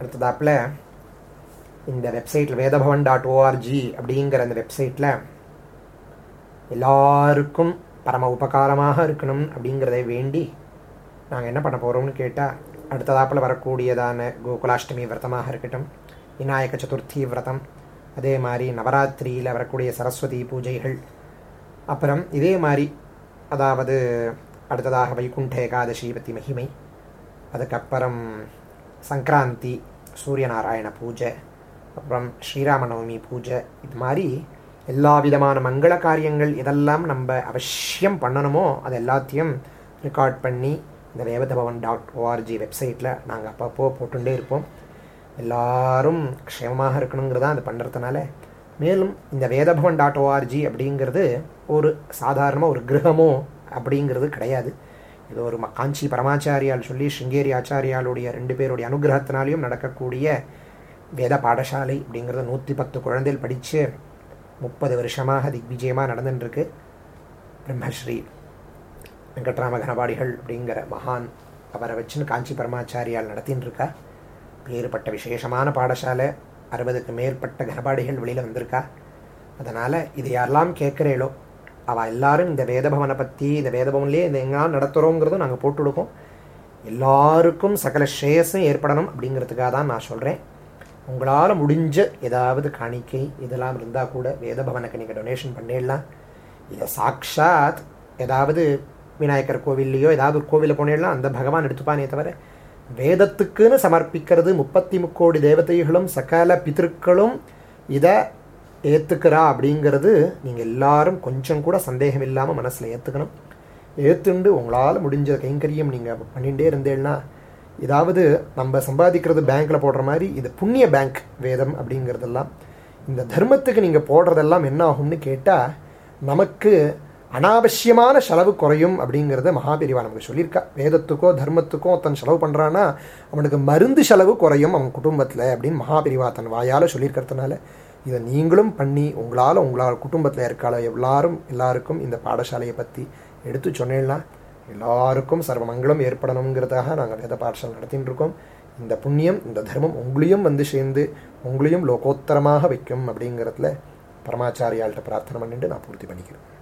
அடுத்ததாப்பில் இந்த வெப்சைட்டில் வேதபவன் dot O R G அப்படிங்கிற அந்த வெப்சைட்டில் எல்லாருக்கும் பரம உபகாரமாக இருக்கணும் அப்படிங்கிறதை வேண்டி நாங்கள் என்ன பண்ண போகிறோம்னு கேட்டால் அடுத்ததாப்பில் வரக்கூடியதான கோகுலாஷ்டமி விரதமாக இருக்கட்டும் விநாயக சதுர்த்தி விரதம் அதே மாதிரி நவராத்திரியில் வரக்கூடிய சரஸ்வதி பூஜைகள் அப்புறம் இதே மாதிரி அதாவது அடுத்ததாக வைகுண்ட ஏகாதசி பற்றி மகிமை அதுக்கப்புறம் சங்கராந்தி சூரியநாராயண பூஜை அப்புறம் ஸ்ரீராமநவமி பூஜை இது மாதிரி எல்லா விதமான மங்கள காரியங்கள் எதெல்லாம் நம்ம அவசியம் பண்ணணுமோ அது எல்லாத்தையும் ரெக்கார்ட் பண்ணி இந்த வேவதபவன் டாட் ஓஆர்ஜி வெப்சைட்டில் நாங்கள் அப்பப்போ போட்டுட்டே இருப்போம் எல்லாரும் க்ஷேமமாக இருக்கணுங்கிறதா அது பண்ணுறதுனால மேலும் இந்த வேதபவன் டாட் ஓஆர்ஜி அப்படிங்கிறது ஒரு சாதாரணமாக ஒரு கிரகமோ அப்படிங்கிறது கிடையாது இது ஒரு ம- காஞ்சி பரமாச்சாரியால் சொல்லி ஸ்ருங்கேரி ஆச்சாரியாளுடைய ரெண்டு பேருடைய அனுகிரகத்தினாலையும் நடக்கக்கூடிய வேத பாடசாலை அப்படிங்கிறது நூற்றி பத்து குழந்தைகள் படித்து முப்பது வருஷமாக திக்விஜயமாக நடந்துட்டுருக்கு பிரம்மஸ்ரீ வெங்கட்ராம கனபாடிகள் அப்படிங்கிற மகான் அவரை வச்சுன்னு காஞ்சி பரமாச்சாரியால் நடத்தின்னு இருக்கா பேறுபட்ட விசேஷமான பாடசாலை அறுபதுக்கு மேற்பட்ட கனபாடிகள் வெளியில் வந்திருக்கா அதனால் இது யாரெல்லாம் கேட்குறீளோ அவள் எல்லாரும் இந்த வேதபவனை பற்றி இந்த வேதபவன்லேயே இந்த எங்கெல்லாம் நடத்துகிறோங்கிறதும் நாங்கள் போட்டு கொடுப்போம் எல்லாருக்கும் சகல ஸ்ரேயஸும் ஏற்படணும் அப்படிங்கிறதுக்காக தான் நான் சொல்கிறேன் உங்களால் முடிஞ்ச ஏதாவது காணிக்கை இதெல்லாம் இருந்தால் கூட வேதபவனுக்கு நீங்கள் டொனேஷன் பண்ணிடலாம் இதை சாக்ஷாத் ஏதாவது விநாயகர் கோவில்லையோ ஏதாவது ஒரு கோவிலில் போனேன்னா அந்த பகவான் எடுத்துப்பானே தவிர வேதத்துக்குன்னு சமர்ப்பிக்கிறது முப்பத்தி முக்கோடி தேவதைகளும் சகல பிதர்களும் இதை ஏற்றுக்கிறா அப்படிங்கிறது நீங்கள் எல்லாரும் கொஞ்சம் கூட சந்தேகம் இல்லாமல் மனசில் ஏற்றுக்கணும் ஏற்றுண்டு உங்களால் முடிஞ்ச கைங்கரியம் நீங்கள் பண்ணிகிட்டே இருந்தேன்னா இதாவது நம்ம சம்பாதிக்கிறது பேங்க்கில் போடுற மாதிரி இது புண்ணிய பேங்க் வேதம் அப்படிங்கிறதெல்லாம் இந்த தர்மத்துக்கு நீங்கள் போடுறதெல்லாம் என்ன ஆகும்னு கேட்டால் நமக்கு அனாவசியமான செலவு குறையும் அப்படிங்கிறத மகாபெரிவா நமக்கு சொல்லியிருக்கா வேதத்துக்கோ தர்மத்துக்கோ தன் செலவு பண்ணுறான்னா அவனுக்கு மருந்து செலவு குறையும் அவன் குடும்பத்தில் அப்படின்னு மகாபெரிவா தன் வாயால் சொல்லியிருக்கிறதுனால இதை நீங்களும் பண்ணி உங்களால் உங்களால் குடும்பத்தில் இருக்கால எல்லாரும் எல்லாருக்கும் இந்த பாடசாலையை பற்றி எடுத்து சொன்னேன்னா எல்லாருக்கும் சர்வமங்கலம் ஏற்படணுங்கிறதாக நாங்கள் வேத பாடசாலை நடத்தின்னு இருக்கோம் இந்த புண்ணியம் இந்த தர்மம் உங்களையும் வந்து சேர்ந்து உங்களையும் லோகோத்தரமாக வைக்கும் அப்படிங்கிறதுல பரமாச்சாரியாள்கிட்ட பிரார்த்தனை பண்ணிட்டு நான் பூர்த்தி பண்ணிக்கிறேன்